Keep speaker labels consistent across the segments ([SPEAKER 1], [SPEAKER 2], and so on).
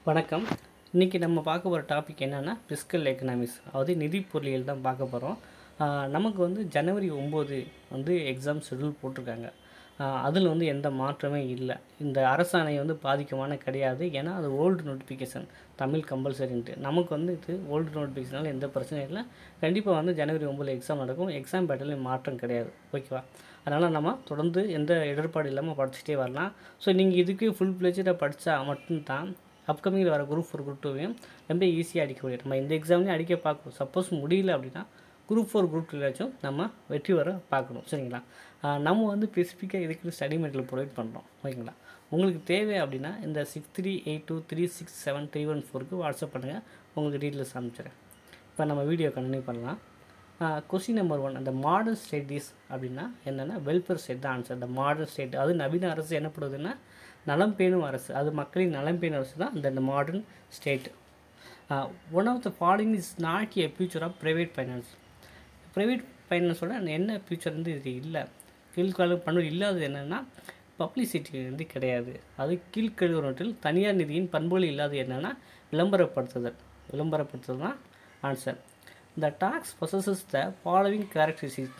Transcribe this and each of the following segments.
[SPEAKER 1] வணக்கம் இன்றைக்கி நம்ம பார்க்க போகிற டாபிக் என்னென்னா ஃபிஸ்கல் எக்கனாமிக்ஸ் அதாவது நிதி பொருளியல் தான் பார்க்க போகிறோம் நமக்கு வந்து ஜனவரி ஒம்பது வந்து எக்ஸாம் ஷெடியூல் போட்டிருக்காங்க அதில் வந்து எந்த மாற்றமே இல்லை இந்த அரசாணை வந்து பாதிக்கமான கிடையாது ஏன்னா அது ஓல்டு நோட்டிஃபிகேஷன் தமிழ் கம்பல்சரின்ட்டு நமக்கு வந்து இது ஓல்டு நோட்டிஃபிகேஷனால் எந்த பிரச்சனையும் இல்லை கண்டிப்பாக வந்து ஜனவரி ஒம்பதில் எக்ஸாம் நடக்கும் எக்ஸாம் பேட்டர்லையும் மாற்றம் கிடையாது ஓகேவா அதனால் நம்ம தொடர்ந்து எந்த இடர்பாடு இல்லாமல் படிச்சுட்டே வரலாம் ஸோ நீங்கள் இதுக்கு ஃபுல் பிளேஜாக படித்தா மட்டும்தான் அப்கமிங்கில் வர குரூப் ஃபோர் குரூப் டூவையும் ரொம்ப ஈஸியாக அடிக்க முடியும் நம்ம இந்த எக்ஸாம்லேயும் அடிக்க பார்க்கணும் சப்போஸ் முடியல அப்படின்னா குரூப் ஃபோர் குரூப் டூலாச்சும் நம்ம வெற்றி வர பார்க்கணும் சரிங்களா ஆஹ் நம்ம வந்து ஸ்பெசிஃபிக்காக இதுக்கு ஸ்டடி மெட்டீரியல் ப்ரொவைட் பண்ணுறோம் ஓகேங்களா உங்களுக்கு தேவை அப்படின்னா இந்த six three eight two three six seven three one ஃபோருக்கு வாட்ஸ்அப் பண்ணுங்கள் உங்களுக்கு டீட்டெயில்ஸ் அனுப்பிச்சிடுறேன் இப்போ நம்ம வீடியோ கண்டினியூ பண்ணலாம் கொஸ்டின் நம்பர் ஒன் அந்த மாடர்ன் ஸ்டேட்டிஸ் அப்படின்னா என்னென்னா வெல்ஃபேர் ஸ்டேட் தான் ஆன்சர் இந்த மாடர்ன் ஸ்டேட் அது நவீன அரசு என்னப்படுதுன்னா நலம் பேணும் அரசு அது மக்களின் நலம் பேணும் அரசு தான் இந்த modern state one of the following is not a feature of private finance private ஃபைனான்ஸோட என்ன ஃபியூச்சர் வந்து இது இல்லை கீழ்காலம் பண்ண இல்லாதது என்னென்னா பப்ளிசிட்டி வந்து கிடையாது அது கீழ்கழுவுறவற்றில் தனியார் நிதியின் பண்புகள் இல்லாத என்னென்னா விளம்பரப்படுத்துதல் விளம்பரப்படுத்துதல் தான் answer the tax possesses the following characteristic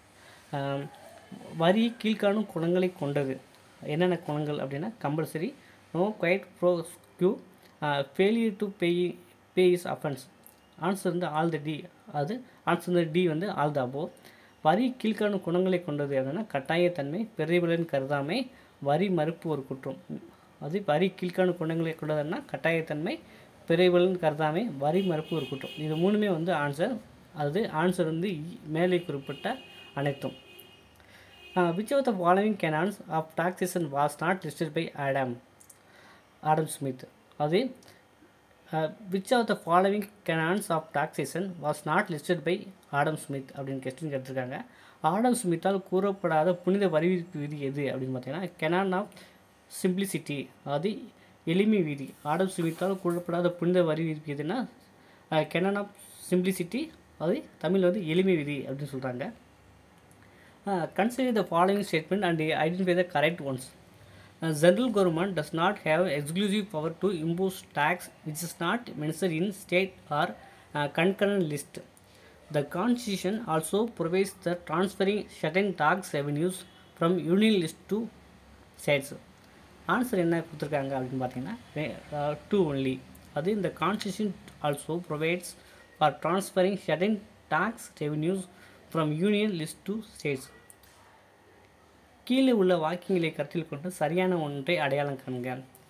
[SPEAKER 1] வரி கீழ்காணும் குணங்களை கொண்டது என்னென்ன குணங்கள் அப்படின்னா compulsory no quid pro quo failure to pay pay is offence answer வந்து ஆல் த டி அது ஆன்சர் வந்து டி வந்து ஆல் த அபோ வரி கீழ்காணும் குணங்களை கொண்டது என்னென்னா கட்டாயத்தன்மை பெரியபலன் கருதாமை வரி மறுப்பு ஒரு குற்றம் அது வரி கீழ்காணும் குணங்களை கொண்டதுன்னா கட்டாயத்தன்மை பெரியபலன் கருதாமை வரி மறுப்பு ஒரு குற்றம் இது மூணுமே வந்து ஆன்சர் அது ஆன்சர் வந்து இ- மேலே குறிப்பிட்ட அனைத்தும் which of the following canons of taxation was not listed by Adam Adam Smith அது which of the following canons of taxation was not listed by Adam Smith அப்படின்னு கொஸ்டின் கேட்டிருக்காங்க ஆடம் ஸ்மித்தால் கூறப்படாத புனித வரி விதிப்பு விதி எது அப்படின்னு பார்த்தீங்கன்னா கெனான் ஆஃப் சிம்பிளிசிட்டி அது எளிமை விதி ஆடம் ஸ்மித்தால் கூறப்படாத புனித வரி விதிப்பு எதுன்னா கெனான் ஆஃப் சிம்பிளிசிட்டி அது தமிழ் வந்து எளிமை விதி அப்படின்னு சொல்கிறாங்க consider the following statement and identify the correct ones general government does not have exclusive power to impose tax which is not mentioned in state or concurrent list the constitution also provides the transferring certain tax revenues from union list to states answer என்ன கொடுத்துருக்காங்க அப்படின்னு பார்த்தீங்கன்னா two only அது இந்த constitution also provides for transferring certain tax revenues from union list to states கீழே உள்ள வாக்கியங்களை கருத்தில் கொண்டு சரியான ஒன்றை அடையாளம் காண்க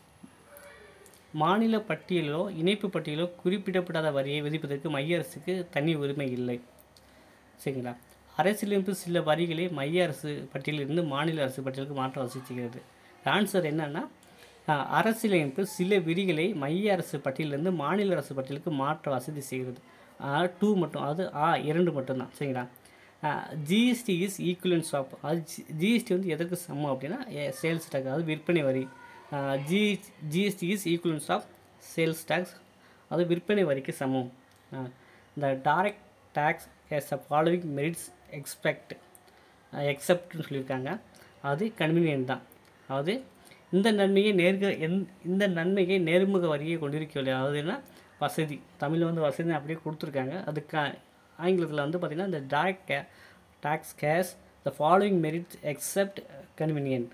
[SPEAKER 1] மாநில பட்டியலோ இணைப்பு பட்டியலோ குறிப்பிடப்படாத வரியை விதிப்பதற்கு மைய அரசுக்கு தனி உரிமை இல்லை சரிங்களா அரசியலமைப்பு சில வரிகளை மைய அரசு பட்டியலிருந்து மாநில அரசு பட்டியலுக்கு மாற்ற வசதி செய்கிறது ஆன்சர் என்னன்னா அஹ், அரசியலமைப்பு சில விதிகளை மைய அரசு பட்டியலிருந்து மாநில அரசு பட்டியலுக்கு மாற்ற வசதி செய்கிறது டூ மட்டும் அது ஆ இரண்டு மட்டும்தான் சரிங்களா ஜிஎஸ்டி இஸ் ஈக்குவலன்ஸ் ஆஃப் அது ஜிஎஸ்டி வந்து எதற்கு சமம் அப்படின்னா சேல்ஸ் டேக்ஸ் அது விற்பனை வரி G GST is equivalence of sales tax அது விற்பனை வரிக்கு சமம் இந்த direct tax has a following merits expect எக்ஸப்ட்னு சொல்லியிருக்காங்க அது கன்வீனியன்ட் தான் அதாவது இந்த நன்மையை நேர்க எந் இந்த நன்மையை நேர்முக வரியை கொண்டிருக்கவில்லை அதாவது என்ன வசதி தமிழில் வந்து வசதி அப்படியே கொடுத்துருக்காங்க அதுக்கு ஆங்கிலத்தில் வந்து பார்த்திங்கன்னா இந்த direct K tax has the following merits except convenient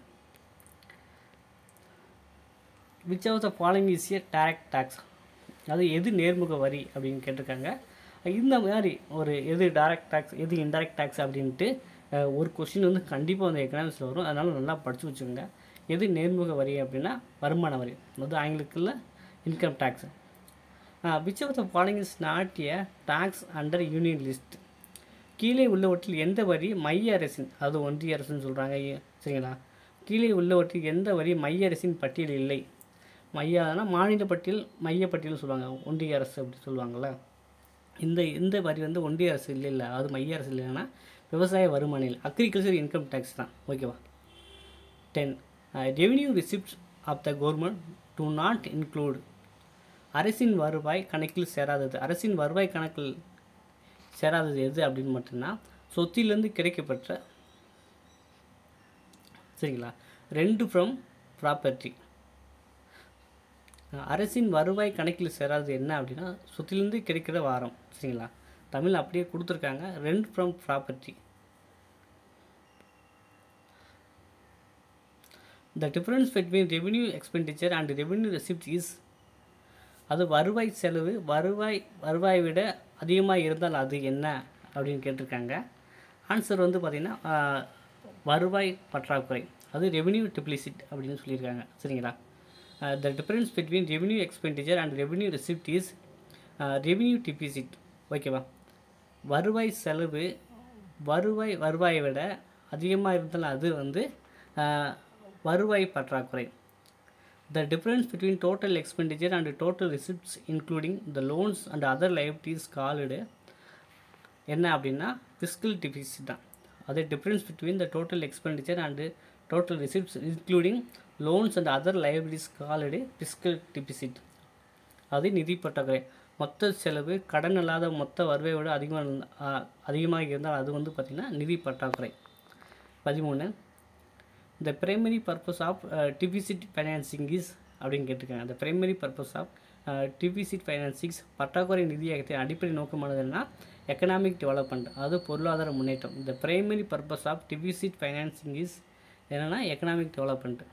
[SPEAKER 1] which of the following is a direct tax அது எது நேர்முக வரி அப்படின்னு கேட்டிருக்காங்க இந்த மாதிரி ஒரு எது டைரக்ட் டேக்ஸ் எது இன்டைரக்ட் டேக்ஸ் அப்படின்ட்டு அஹ், ஒரு கொஷின் வந்து கண்டிப்பாக வந்து எக்கனாமிக்ஸில் வரும் அதனால் நல்லா படித்து வச்சுக்கோங்க எது நேர்முக வரி அப்படின்னா வருமான வரி அது ஆங்கிலத்தில் income tax which of the following is not a tax under union list கீழே உள்ளவற்றில் எந்த வரி மைய அரசின் அது ஒன்றிய அரசுன்னு சொல்கிறாங்க சரிங்களா கீழே உள்ளவற்றில் எந்த வரி மைய அரசின் பட்டியல் இல்லை மையனா மாநில பட்டியல் மைய பட்டியல்னு சொல்லுவாங்க ஒன்றிய அரசு அப்படி சொல்லுவாங்கள்ல இந்த இந்த வரி வந்து ஒன்றிய அரசு இல்லை இல்லை அது மைய அரசு இல்லைன்னா விவசாய வருமான இல்லை அக்ரிகல்ச்சர் இன்கம் டேக்ஸ் தான் ஓகேவா then revenue receipts of the government do not include அரசின் வருவாய் கணக்கில் சேராதது அரசின் வருவாய் கணக்கில் சேராதது எது அப்படின்னு மட்டும்னா சொத்திலிருந்து கிடைக்கப்பெற்ற சரிங்களா ரெண்டு ஃப்ரம் ப்ராப்பர்ட்டி அஹ் அரசின் வருவாய் கணக்கில் சேராதது என்ன அப்படின்னா சொத்திலிருந்து கிடைக்கிற வாரம் சரிங்களா தமிழ் அப்படியே கொடுத்துருக்காங்க rent from property the difference between revenue expenditure and revenue receipt is அது வருவாய் செலவு வருவாய் வருவாயை விட அதிகமாக இருந்தால் அது என்ன அப்படின்னு கேட்டிருக்காங்க ஆன்சர் வந்து பார்த்திங்கன்னா ஆஹ், வருவாய் பற்றாக்குறை அது ரெவென்யூ டிப்ளிசிட் அப்படின்னு சொல்லியிருக்காங்க சரிங்களா the difference between revenue expenditure and revenue receipt is revenue deficit ஓகேவா வருவாய் செலவு வருவாய் வருவாயை விட அதிகமாக இருந்தால் அது வந்து ஆஹ், வருவாய் பற்றாக்குறை The difference between total expenditure and total receipts including the loans and other liabilities called என்ன அப்படின்னா fiscal deficit தான் அதே difference between the total expenditure and total receipts including loans and other liabilities called fiscal deficit அது நிதி பற்றாக்குறை மொத்த செலவு கடன் அல்லாத மொத்த வருவாயை விட அதிகமாக இருந்தா- ஆ, அதிகமாக இருந்தால் அது வந்து பார்த்திங்கன்னா நிதி பற்றாக்குறை பதிமூணு the primary purpose of uh, deficit financing is அப்படின்னு கேட்டிருக்காங்க the primary purpose of uh, deficit financing பற்றாக்குறை நிதியகத்தின் அடிப்படை நோக்கமானது என்ன எக்கனாமிக் டெவலப்மெண்ட் அது பொருளாதார முன்னேற்றம் the primary purpose of deficit financing is என்னென்னா economic development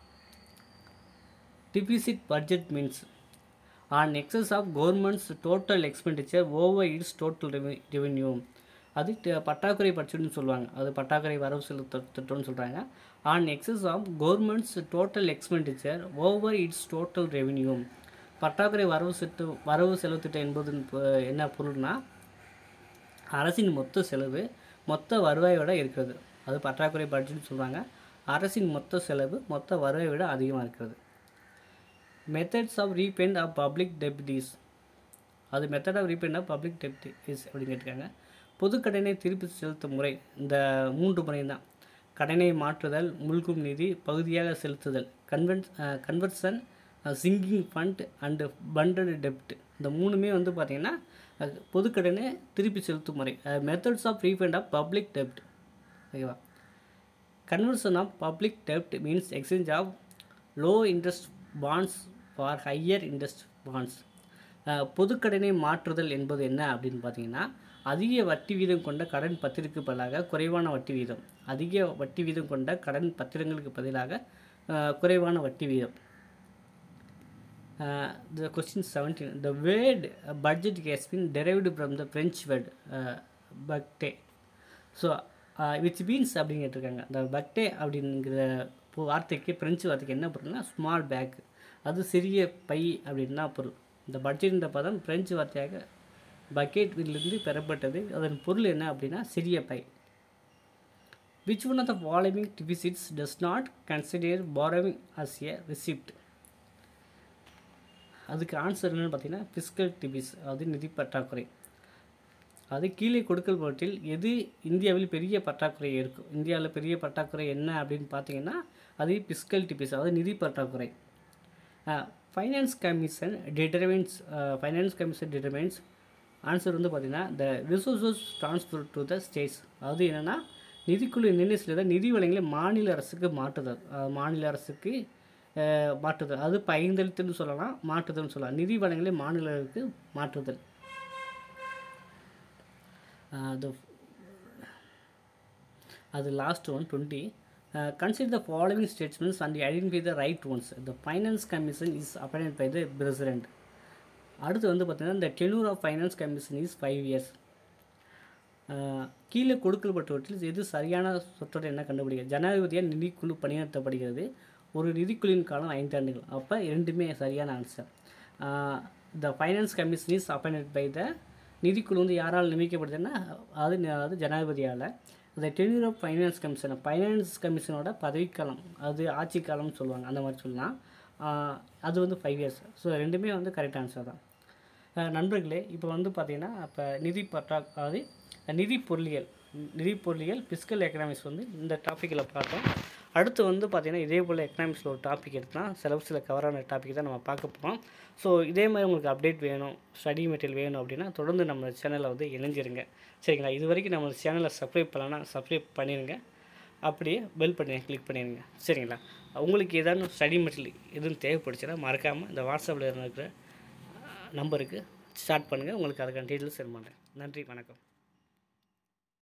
[SPEAKER 1] deficit budget means on excess of government's total expenditure over its total reve- revenue அது ட- பற்றாக்குறை பட்ஜெட்னு சொல்லுவாங்க அது பற்றாக்குறை வரவு செலுத்த திட்டம்னு சொல்கிறாங்க an excess of government's total expenditure over its total revenue பற்றாக்குறை வரவு செட்டு வரவு செலவு திட்டம் என்பது என்ன பொருள்னா அரசின் மொத்த செலவு மொத்த வருவாயை விட இருக்கிறது அது பற்றாக்குறை பட்ஜெட்னு சொல்கிறாங்க அரசின் மொத்த செலவு மொத்த வருவாயை விட அதிகமாக இருக்கிறது methods of refund of public debts அது method of refund of public டெப்ட் இஸ் அப்படின்னு கேட்டிருக்காங்க பொது கடனை திருப்பி செலுத்தும் முறை இந்த மூன்று முறை தான் கடனை மாற்றுதல் முழுக்கும் நிதி பகுதியாக செலுத்துதல் கன்வென்ஸ் conversion sinking fund and funded டெப்ட் இந்த மூணுமே வந்து பார்த்திங்கன்னா அஹ், பொது கடனை திருப்பி செலுத்தும் முறை methods of refund of public டெப்ட் ஓகேவா கன்வர்ஷன் ஆஃப் பப்ளிக் டெப்ட் means exchange of low interest bonds for higher interest bonds பொதுக்கடனை மாற்றுதல் என்பது என்ன அப்படின்னு பார்த்தீங்கன்னா அதிக வட்டி வீதம் கொண்ட கடன் பத்திரக்கு பதிலாக குறைவான வட்டி வீதம் அதிக வட்டி வீதம் கொண்ட கடன் பத்திரங்களுக்கு பதிலாக அஹ், குறைவான வட்டி வீதம் Uh, the question 17 the word uh, budget has been derived from the french word uh, பக்டே ஸோ விச் மீன்ஸ் அப்படின்னு கேட்டிருக்காங்க இந்த பக்டே அப்படிங்கிற பொ- வார்த்தைக்கு பிரெஞ்சு வார்த்தைக்கு என்ன பொருள்னா ஸ்மால் பேக் அது சிறிய பை அப்படின்னா பொருள் இந்த பட்ஜெட்ன்ற பதம் பிரெஞ்சு வார்த்தையாக பக்கெட்டிலிருந்து பெறப்பட்டது அதன் பொருள் என்ன அப்படின்னா சிறிய பை which one of the following deficits does not consider borrowing as a receipt அதுக்கு ஆன்சர் என்னன்னு பார்த்தீங்கன்னா ஃபிஸ்கல் டிபிஸ் அது நிதி பற்றாக்குறை அது கீழே கொடுக்கப்பட்டில் எது இந்தியாவில் பெரிய பற்றாக்குறை இருக்கும் இந்தியாவில் பெரிய பற்றாக்குறை என்ன அப்படின்னு பார்த்தீங்கன்னா அது பிஸ்கல் டிபிஸ் அதாவது நிதி பற்றாக்குறை finance commission determines finance commission determines answer வந்து பார்த்தீங்கன்னா the resources transfer to the states அது என்னென்னா நிதிக்குழு நிர்ணயிச்சதை நிதி வளங்களை மாநில அரசுக்கு மாற்றுதல் அஹ், மாநில அரசுக்கு அஹ், மாற்றுதல் அது பகிர்ந்தளித்தல்னு சொல்லலாம் மாற்றுதல்னு சொல்லலாம் நிதி வளங்களை மாநிலங்களுக்கு மாற்றுதல் அது அது last one twenty consider the following statements and identify the right ones the finance commission is appoint by the president அடுத்து வந்து பார்த்தீங்கன்னா இந்த tenure of finance commission is five years கீழே கொடுக்கப்பட்டவற்றில் எது சரியான சொற்றொடர் என்ன கண்டுபிடிக்க ஜனாதிபதியால் நிதிக்குழு பணியாற்றப்படுகிறது ஒரு நிதிக்குழுவின் காலம் ஐந்தாண்டுகள் அப்போ இரண்டுமே சரியான answer the finance commission is appoint by the நிதிக்குழு வந்து யாரால் நியமிக்கப்படுதுன்னா அது ந- அது ஜனாதிபதியால் இந்த tenure of finance commission finance கமிஷனோட பதவிக்காலம் அது ஆட்சி காலம்னு சொல்லுவாங்க அந்த மாதிரி சொல்லலாம் ஆஹ் அது வந்து ஃபைவ் இயர்ஸ் ஸோ ரெண்டுமே வந்து கரெக்ட் ஆன்சர் தான் அஹ் நண்பர்களே இப்போ வந்து பார்த்தீங்கன்னா இப்போ நிதி பற்றா அதாவது நிதி பொருளியல் நிதி பொருளியல் பிஸ்கல் எக்கனாமிக்ஸ் வந்து இந்த டாப்பிக்கில் பார்த்தோம் அடுத்து வந்து பார்த்தீங்கன்னா இதே போல் எக்கனாமிக்ஸில் ஒரு டாபிக் எடுத்தால் சிலபஸில் கவரான டாபிக் தான் நம்ம பார்க்க போகிறோம் ஸோ இதே மாதிரி உங்களுக்கு அப்டேட் வேணும் ஸ்டடி மெட்டீரியல் வேணும் அப்படின்னா தொடர்ந்து நம்ம சேனலை வந்து இணைஞ்சிருங்க சரிங்களா இது வரைக்கும் நம்ம சேனலை சப்ஸ்கிரைப் பண்ணலன்னா சப்ஸ்கிரைப் பண்ணிடுங்க அப்படியே பெல் பண்ணி கிளிக் பண்ணிடுங்க சரிங்களா உங்களுக்கு ஏதாவது ஸ்டடி மெட்டீரியல் எதுவும் தேவைப்படுச்சுன்னா மறக்காமல் இந்த வாட்ஸ்அப்பில் இருக்கிற நம்பருக்கு ஸ்டார்ட் பண்ணுங்கள் உங்களுக்கு அதுக்கான டீட்டெயில்ஸ் சென்ட் பண்ணுறேன் நன்றி வணக்கம்